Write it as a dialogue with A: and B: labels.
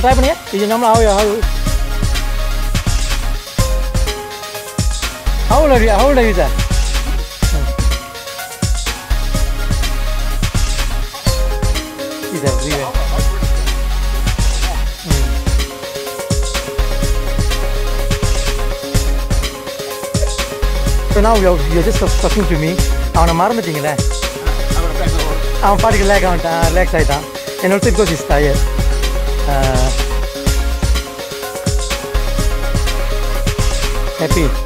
A: Try பண்ணியா இது நம்ம how how How old are you? How old are you, sir? He's everywhere. So now you're, you're just talking to me. அவனை மறந்துட்டீங்களே அவன் பாட்டுக்கு லேக் ஆகிட்டான் relax ஆகிட்டான் and also because he's tired. Uh, happy.